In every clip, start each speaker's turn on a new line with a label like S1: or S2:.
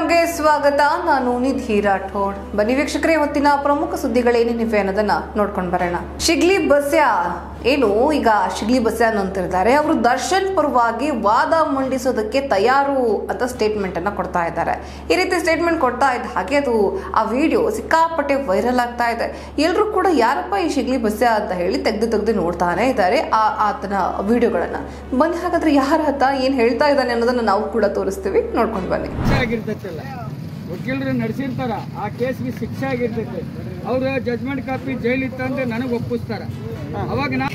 S1: ಟೈಮ್ಗೆ ಸ್ವಾಗತ ನಾನು ನಿಧಿ ರಾಠೋಡ್ ಬನ್ನಿ ವೀಕ್ಷಕರೇ ಹೊತ್ತಿನ ಪ್ರಮುಖ ಸುದ್ದಿಗಳೇನೇನಿವೆ ಅನ್ನೋದನ್ನ ನೋಡ್ಕೊಂಡು ಬರೋಣ ಶಿಗ್ಲಿ ಬಸ್ಯ ಏನು ಈಗ ಶಿಗ್ಲಿ ಬಸ್ಯ ಅಂತಿರ್ತಾರೆ ಅವರು ದರ್ಶನ್ ಪರವಾಗಿ ವಾದ ಮಂಡಿಸೋದಕ್ಕೆ ತಯಾರು ಅಂತ ಸ್ಟೇಟ್ಮೆಂಟ್ ಅನ್ನ ಕೊಡ್ತಾ ಇದ್ದಾರೆ ಈ ರೀತಿ ಸ್ಟೇಟ್ಮೆಂಟ್ ಕೊಡ್ತಾ ಇದ್ದ ಹಾಗೆ ಅದು ಆ ವಿಡಿಯೋ ಸಿಕ್ಕಾಪಟ್ಟೆ ವೈರಲ್ ಆಗ್ತಾ ಇದೆ ಎಲ್ಲರೂ ಕೂಡ ಯಾರಪ್ಪ ಈ ಶಿಗ್ಲಿ ಬಸ್ಯ ಅಂತ ಹೇಳಿ ತೆಗೆದು ತೆಗೆದು ನೋಡ್ತಾನೆ ಇದ್ದಾರೆ ಆ ಆತನ ವಿಡಿಯೋಗಳನ್ನ ಬನ್ನಿ ಹಾಗಾದ್ರೆ ಯಾರ ಹತ್ತ ಏನ್ ಹೇಳ್ತಾ ಇದ್ದಾನೆ ಅನ್ನೋದನ್ನ ನಾವು ಕೂಡ ತೋರಿಸ್ತೀವಿ ನೋಡ್ಕೊಂಡು ಬನ್ನಿ
S2: ಶಿಕ್ಷೆ ಆಗಿರ್ತೈತಲ್ಲ ವಕೀಲರು ನಡೆಸಿರ್ತಾರ ಆ ಕೇಸ್ಗೆ ಶಿಕ್ಷೆ ಆಗಿರ್ತೈತೆ ಅವ್ರ ಜಜ್ಮೆಂಟ್ ಕಾಪಿ ಜೈಲಿತ್ತು ಅಂದ್ರೆ ನನಗೆ ಒಪ್ಪಿಸ್ತಾರ ಅವಾಗ ನಾ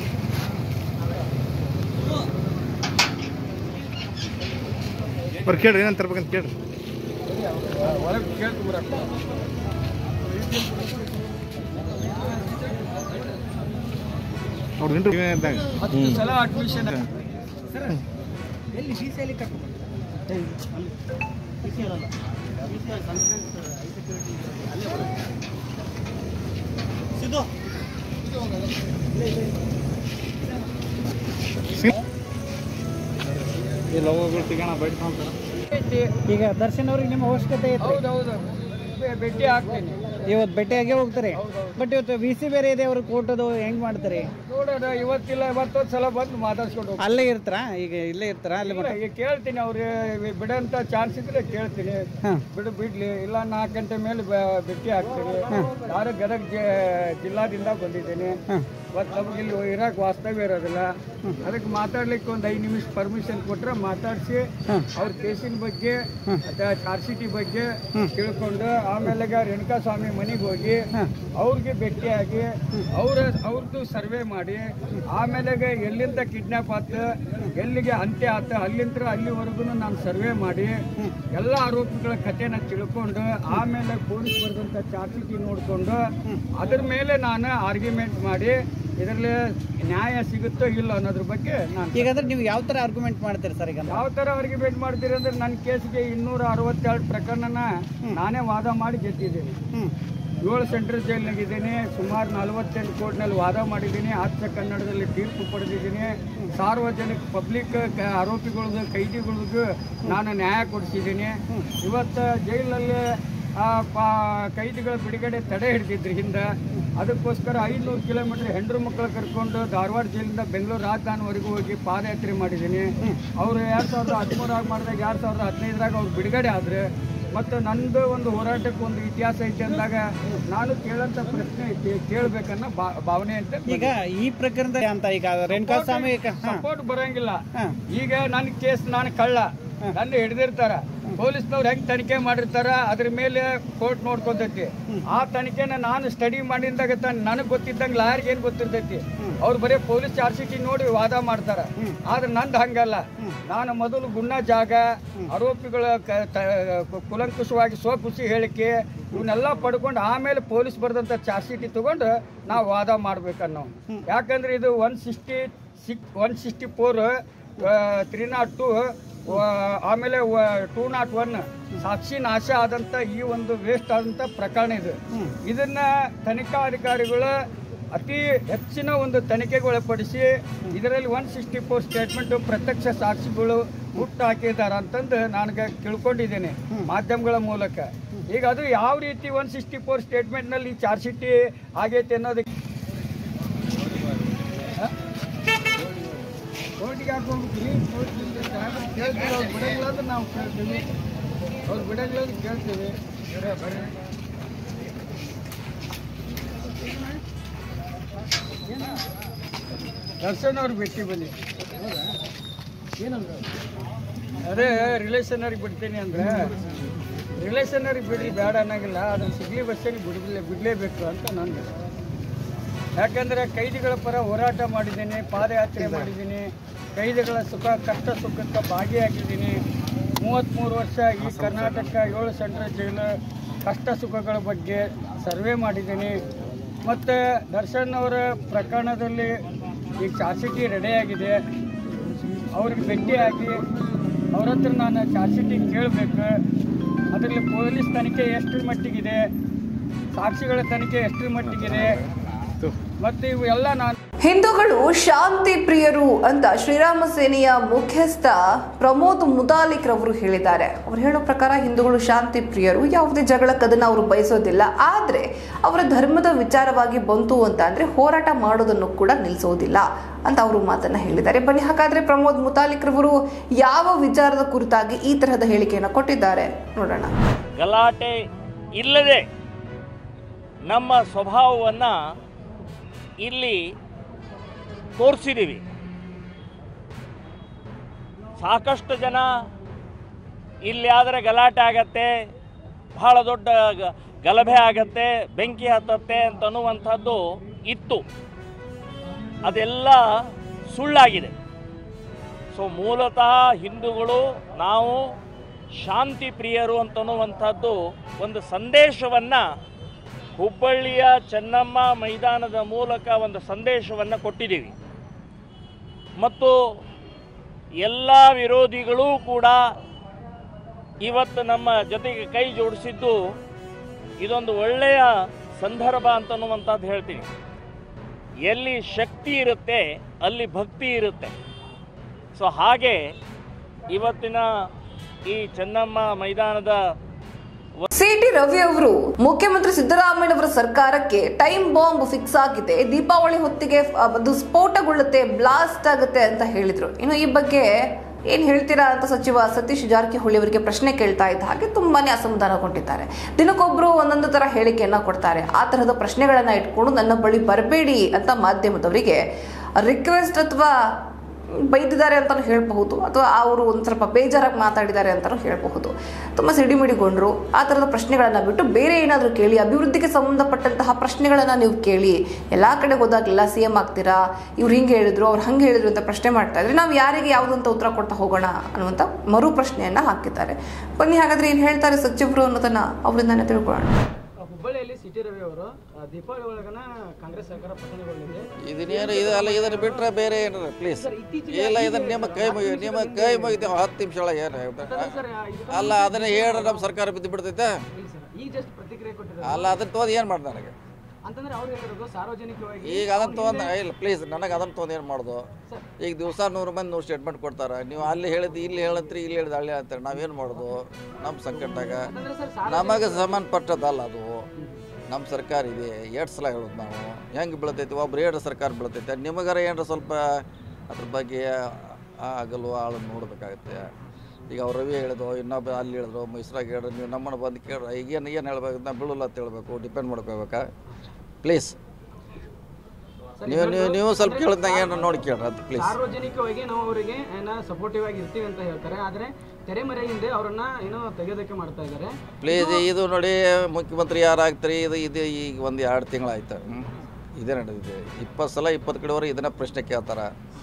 S3: ಬರ್ರಿ ಕೇಳ್ರಿ ಏನಂತ ತರ್ಬೇಕಂತ ಕೇಳ್ರಿ
S2: ಒಳಗೆ ಕೇಳ್ತು ಬರಪ್ಪ
S3: ಅವ್ರು ಇಂಟರ್ವ್ಯೂ ಇದ್ದಾಗ
S2: ಹತ್ತು ಸಲ ಅಡ್ಮಿಷನ್
S3: ಈ ಲೋಗೋಗಳು ಸಿಗೋಣ ಬೈಟ್
S4: ಈಗ ದರ್ಶನ್ ಅವ್ರಿಗೆ ನಿಮ್ಮ ಅವಶ್ಯಕತೆ ಐತೆ
S2: ಹೌದೌದು ಭೇಟಿ ಆಗ್ತೀನಿ
S4: ಇವತ್ತು ಭೇಟಿಯಾಗೆ ಹೋಗ್ತಾರೆ ಬಟ್ ಇವತ್ತು ವಿ ಸಿ ಬೇರೆ ಇದೆ ಅವ್ರು ಕೋರ್ಟದು ಹೆಂಗ್ ಮಾಡ್ತಾರೆ
S2: ನೋಡೋಣ ಇವತ್ತಿಲ್ಲ ಇವತ್ತೊಂದು ಸಲ ಬಂದು ಮಾತಾಡ್ಸ್ಕೊಂಡು ಹೋಗ್ತೀನಿ.
S4: ಅಲ್ಲೇ ಇರ್ತಾರ ಈಗ ಇಲ್ಲೇ ಇರ್ತಾರ ಅಲ್ಲಿ
S2: ಇಲ್ಲ, ಈಗ ಕೇಳ್ತೀನಿ ಅವ್ರಿಗೆ ಬಿಡಂತ ಚಾನ್ಸ್ ಇದ್ರೆ ಕೇಳ್ತೀನಿ
S4: ಹಾ.
S2: ಬಿಡು ಬಿಡ್ಲಿ ಇಲ್ಲ ನಾಲ್ಕು ಗಂಟೆ ಮೇಲೆ ಬ- ಭೇಟಿ ಆಗ್ತೀನಿ ನಾನು ಗದಗ ಜ- ಜಿಲ್ಲಾದಿಂದ ಬಂದಿದ್ದೇನೆ ಮತ್ತು ನಮಗೆ ಇಲ್ಲಿ ಇರಕ್ಕೆ ವಾಸ್ತವ್ಯ ಇರೋದಿಲ್ಲ ಅದಕ್ಕೆ ಮಾತಾಡ್ಲಿಕ್ಕೆ ಒಂದು ಐದು ನಿಮಿಷ ಪರ್ಮಿಷನ್ ಕೊಟ್ರೆ ಮಾತಾಡಿಸಿ ಅವ್ರ ಕೇಸಿನ ಬಗ್ಗೆ ಮತ್ತೆ ಚಾರ್ಜ್ ಶೀಟಿ ಬಗ್ಗೆ ತಿಳ್ಕೊಂಡು ಆಮೇಲೆ ರೇಣುಕಾ ಸ್ವಾಮಿ ಮನೆಗೆ ಹೋಗಿ ಅವ್ರಿಗೆ ಭೇಟಿಯಾಗಿ ಅವ್ರ ಅವ್ರದ್ದು ಸರ್ವೆ ಮಾಡಿ ಆಮೇಲೆ ಎಲ್ಲಿಂದ ಕಿಡ್ನಾಪ್ ಆತು ಎಲ್ಲಿಗೆ ಅಂತ್ಯ ಆತು ಅಲ್ಲಿಂದ ಅಲ್ಲಿವರೆಗೂ ನಾನು ಸರ್ವೆ ಮಾಡಿ ಎಲ್ಲ ಆರೋಪಿಗಳ ಕಥೆನ ತಿಳ್ಕೊಂಡು ಆಮೇಲೆ ಪೊಲೀಸ್ ಬರೆದಂಥ ಚಾರ್ಜ್ ಶೀಟಿ ನೋಡಿಕೊಂಡು ಅದ್ರ ಮೇಲೆ ನಾನು ಆರ್ಗ್ಯುಮೆಂಟ್ ಮಾಡಿ ಇದರಲ್ಲಿ ನ್ಯಾಯ ಸಿಗುತ್ತೋ ಇಲ್ಲ ಅನ್ನೋದ್ರ ಬಗ್ಗೆ ನಾನು
S4: ಈಗ ಅಂದ್ರೆ ನೀವು ಯಾವ ತರ ಆರ್ಗ್ಯುಮೆಂಟ್ ಮಾಡ್ತೀರಿ ಸರ್ ಈಗ
S2: ಯಾವ ಥರ ಆರ್ಗ್ಯುಮೆಂಟ್ ಮಾಡ್ತೀರಿ ಅಂದ್ರೆ ನನ್ನ ಕೇಸ್ಗೆ ಇನ್ನೂರ ಅರವತ್ತೆರಡು ಪ್ರಕರಣನ ನಾನೇ ವಾದ ಮಾಡಿ ಗೆದ್ದಿದ್ದೀನಿ
S4: ಹ್ಮ್
S2: ಏಳು ಸೆಂಟ್ರಲ್ ಜೈಲ್ನಾಗಿದ್ದೀನಿ ಸುಮಾರು ನಲವತ್ತೆಂಟು ಕೋರ್ಟ್ನಲ್ಲಿ ವಾದ ಮಾಡಿದ್ದೀನಿ ಆಚೆ ಕನ್ನಡದಲ್ಲಿ ತೀರ್ಪು ಪಡೆದಿದ್ದೀನಿ ಸಾರ್ವಜನಿಕ ಪಬ್ಲಿಕ್ ಆರೋಪಿಗಳದ್ದು ಕೈದಿಗಳಿಗೂ ನಾನು ನ್ಯಾಯ ಕೊಡಿಸಿದ್ದೀನಿ ಇವತ್ತು ಜೈಲಲ್ಲಿ ಆ, ಪಾ- ಕೈದಿಗಳ ಬಿಡುಗಡೆ ತಡೆ ಹಿಡಿದಿದ್ರಿ ಹಿಂದೆ ಅದಕ್ಕೋಸ್ಕರ ಐನೂರು ಕಿಲೋಮೀಟರ್ ಹೆಂಡ್ರು ಮಕ್ಕಳು ಕರ್ಕೊಂಡು ಧಾರವಾಡ ಜೈಲಿಂದ ಬೆಂಗಳೂರು ರಾಜಧಾನಿವರೆಗೂ ಹೋಗಿ ಪಾದಯಾತ್ರೆ ಮಾಡಿದ್ದೀನಿ ಅವರು ಎರಡು ಸಾವಿರದ ಹದಿಮೂರಾಗ ಮಾಡಿದಾಗ ಎರಡು ಸಾವಿರದ ಹದಿನೈದರಾಗ ಅವ್ರು ಬಿಡುಗಡೆ ಆದ್ರೆ ಮತ್ತು ನಂದು ಒಂದು ಹೋರಾಟಕ್ಕೆ ಒಂದು ಇತಿಹಾಸ ಐತೆ ಅಂದಾಗ ನಾನು ಕೇಳಂತ ಪ್ರಶ್ನೆ ಐತಿ ಕೇಳಬೇಕನ್ನೋ ಬಾ ಭಾವನೆ ಅಂತ
S4: ಈಗ ಈ ಪ್ರಕರಣದ ಅಂತ ಈಗ ರೇಣುಕಾ ಸ್ವಾಮಿ ಈಗ- ಹಾ.
S2: ಸಪೋರ್ಟ್ ಬರಂಗಿಲ್ಲ
S4: ಹಾ.
S2: ಈಗ ನನ್ನ ಕೇಸ್ ನಾನು ಕಳ್ಳ ನನ್ನ ಹಿಡ್ದಿರ್ತಾರ ಪೊಲೀಸ್ನವ್ರು ಹೆಂಗ್ ತನಿಖೆ ಮಾಡಿರ್ತಾರ ಅದ್ರ ಮೇಲೆ ಕೋರ್ಟ್ ನೋಡ್ಕೊಂತೈತಿ ಆ ತನಿಖೆನ ನಾನು ಸ್ಟಡಿ ಮಾಡಿದಾಗ ನನಗೆ ಗೊತ್ತಿದ್ದಂಗೆ ಲಾಯರ್ಗೆ ಏನ್ ಗೊತ್ತಿರ್ತೈತಿ ಅವ್ರು ಬರೀ ಪೊಲೀಸ್ ಚಾರ್ಜ್ ಶೀಟಿ ನೋಡಿ ವಾದ ಮಾಡ್ತಾರ ಆದ್ರೆ ನಂದು ಹಂಗಲ್ಲ ನಾನು ಮೊದಲು ಗುಣ ಜಾಗ ಆರೋಪಿಗಳ ಕ- ತ- ಕುಲಂಕುಷವಾಗಿ ಸ್ವಖುಷಿ ಹೇಳಿಕೆ ಇವನ್ನೆಲ್ಲ ಪಡ್ಕೊಂಡು ಆಮೇಲೆ ಪೊಲೀಸ್ ಬರೆದಂಥ ಚಾರ್ಜ್ ಶೀಟಿ ತಗೊಂಡು ನಾವು ವಾದ ಮಾಡ್ಬೇಕನ್ನೋ ಯಾಕಂದ್ರೆ ಇದು one sixty six one sixty four three naught two ಆಮೇಲೆ ಟೂ ನಾಟ್ ಒನ್ ಸಾಕ್ಷಿ ನಾಶ ಆದಂಥ ಈ ಒಂದು ವೇಸ್ಟ್ ಆದಂಥ ಪ್ರಕರಣ ಇದು ಇದನ್ನ ತನಿಖಾಧಿಕಾರಿಗಳು ಅತಿ ಹೆಚ್ಚಿನ ಒಂದು ತನಿಖೆಗೆ ಒಳಪಡಿಸಿ ಇದರಲ್ಲಿ ಒನ್ ಸಿಕ್ಸ್ಟಿ ಫೋರ್ ಸ್ಟೇಟ್ಮೆಂಟ್ ಪ್ರತ್ಯಕ್ಷ ಸಾಕ್ಷಿಗಳು ಹುಟ್ಟು ಹಾಕಿದ್ದಾರೆ ಅಂತಂದು ನನಗೆ ತಿಳ್ಕೊಂಡಿದ್ದೇನೆ ಮಾಧ್ಯಮಗಳ ಮೂಲಕ ಈಗ ಅದು ಯಾವ ರೀತಿ ಒನ್ ಸಿಕ್ಸ್ಟಿ ಫೋರ್ ಸ್ಟೇಟ್ಮೆಂಟ್ನಲ್ಲಿ ಚಾರ್ಜ್ ಶೀಟಿ ಆಗೈತೆ ಅನ್ನೋದಕ್ಕೆ ಕೋರ್ಟಿಗೆ ಹಾಕೊಂಡ್ಬಿಟ್ರಿ ಕೇಳ್ತೀವಿ ಅವ್ರು ಬಿಡಂಗಿಲ್ಲ ಅಂದ್ರೆ ನಾವು ಕೇಳ್ತೀವಿ ಅವ್ರು ಬಿಡಂಗಿಲ್ಲ ಅಂದ್ರೆ ಕೇಳ್ತೀವಿ ಇವ್ರೇ ಬರ್ರಿ ದರ್ಶನ್ ಅವ್ರು ಭೇಟಿ ಬನ್ನಿ ಅದೇ ರಿಲೇಷನರಿಗೆ ಬಿಡ್ತೀನಿ ಅಂದ್ರೆ ರಿಲೇಷನರಿಗೆ ಬಿಡ್ರಿ ಬೇಡ ಅನ್ನಂಗಿಲ್ಲ ಅದನ್ನು ಸಿಗ್ಲಿ ಬಸ್ಸಲ್ಲಿ ಬಿಡಲೇ ಬಿಡಲೇಬೇಕು ಅಂತ ನಂದು ಯಾಕಂದರೆ ಕೈದಿಗಳ ಪರ ಹೋರಾಟ ಮಾಡಿದ್ದೀನಿ ಪಾದಯಾತ್ರೆ ಮಾಡಿದ್ದೀನಿ ಕೈದಿಗಳ ಸುಖ ಕಷ್ಟ ಸುಖಕ್ಕೆ ಭಾಗಿಯಾಗಿದ್ದೀನಿ ಮೂವತ್ತ್ಮೂರು ವರ್ಷ ಈ ಕರ್ನಾಟಕ ಏಳು ಸೆಂಟ್ರಲ್ ಜೈಲು ಕಷ್ಟ ಸುಖಗಳ ಬಗ್ಗೆ ಸರ್ವೆ ಮಾಡಿದ್ದೀನಿ ಮತ್ತು ದರ್ಶನ್ ಅವರ ಪ್ರಕರಣದಲ್ಲಿ ಈಗ ಚಾರ್ಜ್ ಶೀಟಿ ರೆಡಿಯಾಗಿದೆ ಅವ್ರಿಗೆ ಭೇಟಿಯಾಗಿ ಅವ್ರ ಹತ್ರ ನಾನು ಚಾರ್ಜ್ ಶೀಟಿ ಕೇಳಬೇಕು ಅದರಲ್ಲಿ ಪೊಲೀಸ್ ತನಿಖೆ ಎಷ್ಟರ ಮಟ್ಟಿಗಿದೆ ಸಾಕ್ಷಿಗಳ ತನಿಖೆ ಎಷ್ಟರ ಮಟ್ಟಿಗಿದೆ ಮತ್ತು ಇವು ಎಲ್ಲ ನಾನು
S1: ಹಿಂದೂಗಳು ಶಾಂತಿ ಪ್ರಿಯರು ಅಂತ ಶ್ರೀರಾಮ ಸೇನೆಯ ಮುಖ್ಯಸ್ಥ ಪ್ರಮೋದ್ ಮುತಾಲಿಕ್ ರವರು ಹೇಳಿದ್ದಾರೆ ಅವ್ರು ಹೇಳೋ ಪ್ರಕಾರ ಹಿಂದೂಗಳು ಶಾಂತಿ ಪ್ರಿಯರು ಯಾವುದೇ ಜಗಳಕ್ಕೆ ಅದನ್ನ ಅವರು ಬಯಸೋದಿಲ್ಲ ಆದ್ರೆ ಅವರ ಧರ್ಮದ ವಿಚಾರವಾಗಿ ಬಂತು ಅಂತ ಅಂದ್ರೆ ಹೋರಾಟ ಮಾಡೋದನ್ನು ಕೂಡ ನಿಲ್ಲಿಸೋದಿಲ್ಲ ಅಂತ ಅವರು ಮಾತನ್ನ ಹೇಳಿದ್ದಾರೆ ಬನ್ನಿ ಹಾಗಾದ್ರೆ ಪ್ರಮೋದ್ ಮುತಾಲಿಕ್ ರವರು ಯಾವ ವಿಚಾರದ ಕುರಿತಾಗಿ ಈ ತರಹದ ಹೇಳಿಕೆಯನ್ನು ಕೊಟ್ಟಿದ್ದಾರೆ ನೋಡೋಣ
S5: ಗಲಾಟೆ ಇಲ್ಲದೆ ನಮ್ಮ ಸ್ವಭಾವವನ್ನು ಇಲ್ಲಿ ತೋರಿಸಿದ್ದೀವಿ ಸಾಕಷ್ಟು ಜನ ಇಲ್ಲಿ ಆದರೆ ಗಲಾಟೆ ಆಗತ್ತೆ ಬಹಳ ದೊಡ್ಡ ಗ- ಗಲಭೆ ಆಗತ್ತೆ ಬೆಂಕಿ ಹತ್ತತ್ತೆ ಅಂತನ್ನುವಂಥದ್ದು ಇತ್ತು ಅದೆಲ್ಲ ಸುಳ್ಳಾಗಿದೆ ಸೊ ಮೂಲತಃ ಹಿಂದೂಗಳು ನಾವು ಶಾಂತಿ ಪ್ರಿಯರು ಅಂತನ್ನುವಂಥದ್ದು ಒಂದು ಸಂದೇಶವನ್ನು ಹುಬ್ಬಳ್ಳಿಯ ಚೆನ್ನಮ್ಮ ಮೈದಾನದ ಮೂಲಕ ಒಂದು ಸಂದೇಶವನ್ನು ಕೊಟ್ಟಿದ್ದೀವಿ ಮತ್ತು ಎಲ್ಲ ವಿರೋಧಿಗಳೂ ಕೂಡ ಇವತ್ತು ನಮ್ಮ ಜೊತೆಗೆ ಕೈ ಜೋಡಿಸಿದ್ದು ಇದೊಂದು ಒಳ್ಳೆಯ ಸಂದರ್ಭ ಅಂತನ್ನುವಂಥದ್ದು ಹೇಳ್ತೀನಿ ಎಲ್ಲಿ ಶಕ್ತಿ ಇರುತ್ತೆ ಅಲ್ಲಿ ಭಕ್ತಿ ಇರುತ್ತೆ ಸೊ ಹಾಗೆ ಇವತ್ತಿನ ಈ ಚೆನ್ನಮ್ಮ ಮೈದಾನದ
S1: ಸಿಟಿ ರವಿ ಅವರು ಮುಖ್ಯಮಂತ್ರಿ ಸಿದ್ದರಾಮಯ್ಯನವರ ಸರ್ಕಾರಕ್ಕೆ ಟೈಮ್ ಬಾಂಬ್ ಫಿಕ್ಸ್ ಆಗಿದೆ ದೀಪಾವಳಿ ಹೊತ್ತಿಗೆ ಅ, ಅದು ಸ್ಫೋಟಗೊಳ್ಳುತ್ತೆ ಬ್ಲಾಸ್ಟ್ ಆಗುತ್ತೆ ಅಂತ ಹೇಳಿದ್ರು ಇನ್ನು ಈ ಬಗ್ಗೆ ಏನ್ ಹೇಳ್ತೀರಾ ಅಂತ ಸಚಿವ ಸತೀಶ್ ಜಾರಕಿಹೊಳಿ ಅವರಿಗೆ ಪ್ರಶ್ನೆ ಕೇಳ್ತಾ ಇದ್ದ ಹಾಗೆ ತುಂಬಾನೇ ಅಸಮಾಧಾನಗೊಂಡಿದ್ದಾರೆ ದಿನಕ್ಕೊಬ್ರು ಒಂದೊಂದು ತರ ಹೇಳಿಕೆಯನ್ನ ಕೊಡ್ತಾರೆ ಆ ತರಹದ ಪ್ರಶ್ನೆಗಳನ್ನ ಇಟ್ಕೊಂಡು ನನ್ನ ಬಳಿ ಬರಬೇಡಿ ಅಂತ ಮಾಧ್ಯಮದವರಿಗೆ ರಿಕ್ವೆಸ್ಟ್ ಅಥವಾ ಬೈದಿದ್ದಾರೆ ಅಂತಲೂ ಹೇಳಬಹುದು ಅಥವಾ ಅವರು ಒಂದು ಸ್ವಲ್ಪ ಬೇಜಾರಾಗಿ ಮಾತಾಡಿದ್ದಾರೆ ಅಂತಲೂ ಹೇಳಬಹುದು ತುಂಬ ಸಿಡಿಮಿಡಿಗೊಂಡ್ರು ಆ ಥರದ ಪ್ರಶ್ನೆಗಳನ್ನು ಬಿಟ್ಟು ಬೇರೆ ಏನಾದರೂ ಕೇಳಿ ಅಭಿವೃದ್ಧಿಗೆ ಸಂಬಂಧಪಟ್ಟಂತಹ ಪ್ರಶ್ನೆಗಳನ್ನು ನೀವು ಕೇಳಿ ಎಲ್ಲ ಕಡೆ ಹೋದಾಗಲೆಲ್ಲ ಸಿ ಎಮ್ ಆಗ್ತೀರಾ ಇವ್ರು ಹಿಂಗೆ ಹೇಳಿದ್ರು ಅವ್ರು ಹಂಗೆ ಹೇಳಿದ್ರು ಅಂತ ಪ್ರಶ್ನೆ ಮಾಡ್ತಾ ಇದ್ರೆ ನಾವು ಯಾರಿಗೆ ಯಾವುದಂತ ಉತ್ತರ ಕೊಡ್ತಾ ಹೋಗೋಣ ಅನ್ನುವಂಥ ಮರು ಪ್ರಶ್ನೆಯನ್ನು ಹಾಕಿದ್ದಾರೆ ಬನ್ನಿ ಹಾಗಾದ್ರೆ ಏನು ಹೇಳ್ತಾರೆ ಸಚಿವರು ಅನ್ನೋದನ್ನ ಅವರಿಂದಾನೇ ತಿಳ್ಕೊಳ್ಳೋಣ
S6: ಹುಬ್ಬಳ್ಳಿಯಲ್ಲಿ ಸಿಟಿ ರವಿ ಅವರು ಆ, ದೀಪಾವಳಿ ಒಳಗನ ಕಾಂಗ್ರೆಸ್ ಸರ್ಕಾರ ಪತನಗೊಂಡಿದೆ
S7: ಇದನ್ನೇನು ಇದಲ್ಲ ಇದನ್ನ ಬಿಟ್ರೆ ಬೇರೆ ಏನಾರ ಪ್ಲೀಸ್ ಇಲ್ಲ ಇದನ್ನ ನಿಮ್ಮ ಕೈ ಮುಗಿ ನಿಮ್ಮ ಕೈ ಮುಗಿತೇವೆ ಹತ್ತು ನಿಮಿಷ ಒಳಗೆ ಏನು ಅಲ್ಲ ಅದನ್ನ ಹೇಳ್ರೆ ನಮ್ಮ ಸರ್ಕಾರ ಬಿದ್ದು ಬಿಡ್ತೈತೆ
S6: ಇಲ್ಲ ಸರ್ ಈಗ ಜಸ್ಟ್ ಪ್ರತಿಕ್ರಿಯೆ ಕೊಟ್ಟಿದ್ದಾರೆ
S7: ಅಲ್ಲ ಅದನ್ನ ತೊಗೊಂಡು ಏನು ಮಾಡಿ ನನಗೆ
S6: ಅಂತಂದ್ರೆ ಅವ್ರು ಹೇಳಿರೋದು ಸಾರ್ವಜನಿಕವಾಗಿ
S7: ಈಗ ಅದನ್ನ ತೊಗೊಂಡು ಇಲ್ಲ ಪ್ಲೀಸ್ ನನಗೆ ಅದನ್ನ ತೊಗೊಂಡು ಏನು ಮಾಡೋದು ಈಗ ದಿವಸ ನೂರು ಮಂದಿ ನೂರು ಸ್ಟೇಟ್ಮೆಂಟ್ ಕೊಡ್ತಾರೆ ನೀವು ಅಲ್ಲಿ ಹೇಳಿದ್ದು ಇಲ್ಲಿ ಹೇಳತ್ರಿ ಇಲ್ಲಿ ಹೇಳಿದ ಅಲ್ಲಿ ಹೇಳ್ತಾರೆ ನಾವೇನು ಮಾಡೋದು ನಮ್ಮ ಸಂಕಟದಾಗ
S6: ಅಂತಂದ್ರೆ ಸರ್
S7: ನಮಗೆ ಸಂಬಂಧಪಟ್ಟದಲ್ಲ ಅದು ನಮ್ಮ ಸರ್ಕಾರ ಇದೆ ಎರಡು ಸಲ ಹೇಳೋದು ನಾವು ಹೆಂಗೆ ಬೀಳ್ತೈತಿ ಒಬ್ರು ಎರಡು ಸರ್ಕಾರ ಬೀಳ್ತೈತೆ ನಿಮಗಾರ ಏನಾರ ಸ್ವಲ್ಪ ಅದ್ರ ಬಗ್ಗೆ ಆಗಲು ಆಳು ನೋಡಬೇಕಾಗತ್ತೆ ಈಗ ಅವ್ರು ರವಿ ಹೇಳಿದ್ರು ಇನ್ನೊಬ್ಬ ಅಲ್ಲಿ ಹೇಳಿದ್ರು ಮೈಸೂರಾಗ ಹೇಳಿದ್ರು ನೀವು ನಮ್ಮನ್ನು ಬಂದು ಕೇಳ್ರಿ ಈಗ ಏನು ಏನು ಹೇಳ್ಬೇಕು ನಾ ಬೀಳಲ್ಲ ಅಂತ ಹೇಳ್ಬೇಕು ಡಿಪೆಂಡ್ ಮಾಡ್ಕೋಬೇಕಾ ಪ್ಲೀಸ್ ನೀವು ನೀವು ನೀವು ಸ್ವಲ್ಪ ಕೇಳಿದಾಗ ಏನಾರ ನೋಡಿ ಕೇಳ್ರಿ ಅದು ಪ್ಲೀಸ್
S6: ಸಾರ್ವಜನಿಕವಾಗಿ ನಾವು ಅವರಿಗೆ ಏನೋ ಸಪೋರ್ಟಿವ್ ಆಗಿ ಇರ್ತೀವಿ ಅಂತ ಹೇಳ್ತಾರೆ ಆದ್ರೆ ತೆರೆಮರೆ ಹಿಂದೆ ಅವರನ್ನ ಏನೋ ತೆಗೆಯೋದಕ್ಕೆ ಮಾಡ್ತಾ ಇದ್ದಾರೆ
S7: ಪ್ಲೀಸ್ ಇದು ನೋಡಿ ಮುಖ್ಯಮಂತ್ರಿ ಯಾರು ಆಗ್ತಾರೆ ಇದು ಇದು ಈಗ ಒಂದು ಎರಡು ತಿಂಗಳಾಯ್ತು ಹ್ಞೂ ಇದೇ ನಡೆದಿದೆ ಇಪ್ಪತ್ತು ಸಲ ಇಪ್ಪತ್ತು ಕಡೆವರೆಗೆ ಇದನ್ನ ಪ್ರಶ್ನೆ ಕೇಳ್ತಾರೆ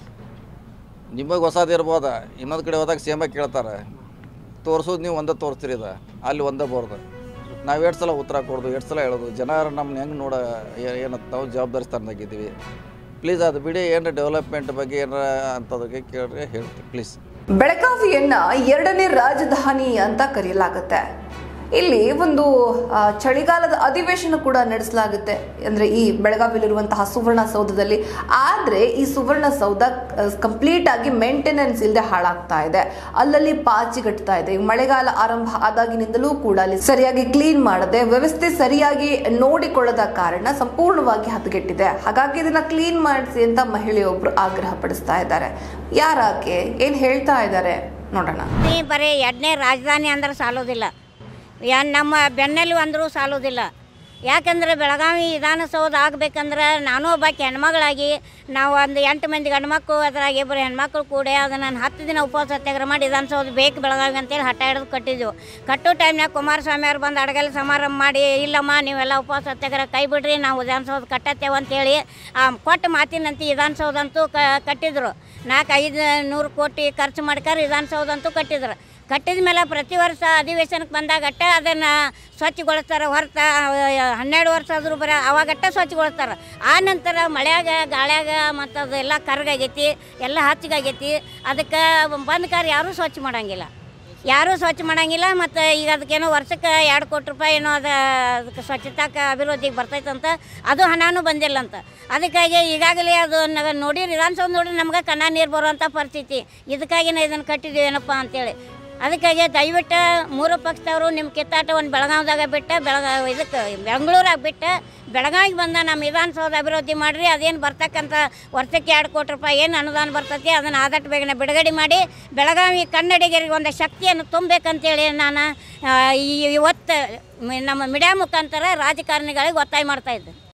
S7: ನಿಮಗೆ ಹೊಸದು ಇರ್ಬೋದ ಇನ್ನೊಂದು ಕಡೆ ಹೋದಾಗ ಸೇಮ ಕೇಳ್ತಾರೆ ತೋರಿಸೋದು ನೀವು ಒಂದೇ ತೋರಿಸ್ತೀರಿ ಇದು ಅಲ್ಲಿ ಒಂದೇ ಬೋರ್ದು ನಾವು ಎರಡು ಸಲ ಉತ್ತರ ಕೊಡೋದು ಎರಡು ಸಲ ಹೇಳೋದು ಜನರು ನಮ್ಮನ್ನ ಹೆಂಗೆ ನೋಡ ಏನಂತ ನಾವು ಜವಾಬ್ದಾರಿ ಸ್ಥಾನದಾಗಿದ್ದೀವಿ ಪ್ಲೀಸ್ ಅದು ಬಿಡಿ ಏನಾರ ಡೆವಲಪ್ಮೆಂಟ್ ಬಗ್ಗೆ ಏನಾರ ಅಂಥದಕ್ಕೆ ಕೇಳ್ರಿ ಹೇಳ್ತೀವಿ ಪ್ಲೀಸ್
S1: ಬೆಳಗಾವಿಯನ್ನ ಎರಡನೇ ರಾಜಧಾನಿ ಅಂತ ಕರೆಯಲಾಗುತ್ತೆ ಇಲ್ಲಿ ಒಂದು ಆ, ಚಳಿಗಾಲದ ಅಧಿವೇಶನ ಕೂಡ ನಡೆಸಲಾಗುತ್ತೆ ಅಂದ್ರೆ ಈ ಬೆಳಗಾವಿಯಲ್ಲಿರುವಂತಹ ಸುವರ್ಣಸೌಧದಲ್ಲಿ ಆದ್ರೆ ಈ ಸುವರ್ಣಸೌಧ ಕಂಪ್ಲೀಟ್ ಆಗಿ ಮೇಂಟೆನೆನ್ಸ್ ಇಲ್ಲದೆ ಹಾಳಾಗ್ತಾ ಇದೆ ಅಲ್ಲಲ್ಲಿ ಪಾಚಿಗಟ್ತಾ ಇದೆ ಈಗ ಮಳೆಗಾಲ ಆರಂಭ ಆದಾಗಿನಿಂದಲೂ ಕೂಡ ಅಲ್ಲಿ ಸರಿಯಾಗಿ ಕ್ಲೀನ್ ಮಾಡದೆ ವ್ಯವಸ್ಥೆ ಸರಿಯಾಗಿ ನೋಡಿಕೊಳ್ಳದ ಕಾರಣ ಸಂಪೂರ್ಣವಾಗಿ ಹದಗೆಟ್ಟಿದೆ ಹಾಗಾಗಿ ಇದನ್ನ ಕ್ಲೀನ್ ಮಾಡಿಸಿ ಅಂತ ಮಹಿಳೆಯೊಬ್ರು ಆಗ್ರಹ ಪಡಿಸ್ತಾ ಇದ್ದಾರೆ ಯಾರಾಕೆ ಏನ್ ಹೇಳ್ತಾ ಇದ್ದಾರೆ ನೋಡೋಣ
S8: ಈ ಬರೀ ಎರಡನೇ ರಾಜಧಾನಿ ಅಂದ್ರೆ ಸಾಲೋದಿಲ್ಲ ಯಾ ನಮ್ಮ ಬೆನ್ನೆಲು ಅಂದರೂ ಸಾಲೋದಿಲ್ಲ ಯಾಕಂದ್ರೆ ಬೆಳಗಾವಿ ವಿಧಾನಸೌಧ ಆಗ್ಬೇಕಂದ್ರೆ ನಾನು ಒಬ್ಬಾಕಿ ಹೆಣ್ಮಗಳಾಗಿ ನಾವು ಒಂದು ಎಂಟು ಮಂದಿ ಗಂಡ್ಮಕ್ಳು ಅದ್ರಾಗ ಇಬ್ಬರು ಹೆಣ್ಮಕ್ಳು ಕೂಡ ಅದನ್ನು ನಾನು ಹತ್ತು ದಿನ ಉಪವಾಸ ಸತ್ಯಾಗ್ರಹ ಮಾಡಿ ವಿಧಾನಸೌಧ ಬೇಕು ಬೆಳಗಾವಿ ಅಂತೇಳಿ ಹಠ ಹಿಡಿದು ಕಟ್ಟಿದ್ದೆವು ಕಟ್ಟೋ ಟೈಮ್ನಾಗ ಕುಮಾರಸ್ವಾಮಿ ಅವ್ರು ಬಂದು ಅಡಗಲ್ ಸಮಾರಂಭ ಮಾಡಿ ಇಲ್ಲಮ್ಮ ನೀವೆಲ್ಲ ಉಪವಾಸ ಸತ್ಯಾಗ್ರಹ ಕೈ ಬಿಡ್ರಿ ನಾವು ವಿಧಾನಸೌಧ ಕಟ್ಟತ್ತೇವೆ ಅಂತೇಳಿ ಆ ಕೊಟ್ಟ ಮಾತಿನಂತೆ ವಿಧಾನಸೌಧ ಅಂತೂ ಕ ಕಟ್ಟಿದ್ರು ನಾಲ್ಕು ಐದು ನೂರು ಕೋಟಿ ಖರ್ಚು ಮಾಡ್ಕಾರ ವಿಧಾನಸೌಧ ಅಂತೂ ಕಟ್ಟಿದ್ರು ಕಟ್ಟಿದ ಮೇಲೆ ಪ್ರತಿ ವರ್ಷ ಅಧಿವೇಶನಕ್ಕೆ ಬಂದಾಗಟ್ಟ ಅದನ್ನು ಸ್ವಚ್ಛಗೊಳಿಸ್ತಾರೆ ಹೊರತ ಹನ್ನೆರಡು ವರ್ಷ ಆದರೂ ಬರ ಅವಾಗಟ್ಟ ಸ್ವಚ್ಛಗೊಳಿಸ್ತಾರೆ ಆ ನಂತರ ಮಳೆಯಾಗ ಗಾಳ್ಯಾಗ ಮತ್ತು ಅದೆಲ್ಲ ಕರ್ಗಾಗೈತಿ ಎಲ್ಲ ಹಚ್ಚಗಾಗೈತಿ ಅದಕ್ಕೆ ಬಂದ ಕಾರ್ ಯಾರೂ ಸ್ವಚ್ಛ ಮಾಡಂಗಿಲ್ಲ ಯಾರೂ ಸ್ವಚ್ಛ ಮಾಡಂಗಿಲ್ಲ ಮತ್ತು ಈಗ ಅದಕ್ಕೇನೋ ವರ್ಷಕ್ಕೆ ಎರಡು ಕೋಟಿ ರೂಪಾಯಿ ಏನೋ ಅದು ಅದಕ್ಕೆ ಸ್ವಚ್ಛತಾಕ ಅಭಿವೃದ್ಧಿಗೆ ಬರ್ತೈತಂತ ಅದು ಹಣನೂ ಬಂದಿಲ್ಲ ಅಂತ ಅದಕ್ಕಾಗಿ ಈಗಾಗಲೇ ಅದು ನಾವ್ ನೋಡಿ ವಿಧಾನಸೌಧ ನೋಡಿ ನಮ್ಗೆ ಕಣ್ಣ ನೀರು ಬರುವಂಥ ಪರಿಸ್ಥಿತಿ ಇದಕ್ಕಾಗಿ ನಾವು ಇದನ್ನು ಕಟ್ಟಿದ್ದೀವಿ ಏನಪ್ಪ ಅಂತೇಳಿ ಅದಕ್ಕಾಗಿ ದಯವಿಟ್ಟು ಮೂರು ಪಕ್ಷದವರು ನಿಮ್ಮ ಕಿತ್ತಾಟ ಒಂದು ಬೆಳಗಾವ್ದಾಗ ಬಿಟ್ಟು ಬೆಳಗ ಇದಕ್ಕೆ ಬೆಂಗಳೂರಾಗ ಬಿಟ್ಟು ಬೆಳಗಾವಿಗೆ ಬಂದ ನಮ್ಮ ವಿಧಾನಸೌಧ ಅಭಿವೃದ್ಧಿ ಮಾಡಿರಿ ಅದೇನು ಬರ್ತಕ್ಕಂಥ ವರ್ಷಕ್ಕೆ ಎರಡು ಕೋಟಿ ರೂಪಾಯಿ ಏನು ಅನುದಾನ ಬರ್ತೈತಿ ಅದನ್ನು ಆದಷ್ಟು ಬೇಗನೆ ಬಿಡುಗಡೆ ಮಾಡಿ ಬೆಳಗಾವಿ ಕನ್ನಡಿಗರಿಗೆ ಒಂದು ಶಕ್ತಿಯನ್ನು ತುಂಬಬೇಕಂತೇಳಿ ನಾನು ಆ, ಈ ಇವತ್ತು ಮ- ನಮ್ಮ ಮೀಡಿಯಾ ಮುಖಾಂತರ ರಾಜಕಾರಣಿಗಳಿಗೆ ಒತ್ತಾಯ ಮಾಡ್ತಾ ಇದ್ದೆ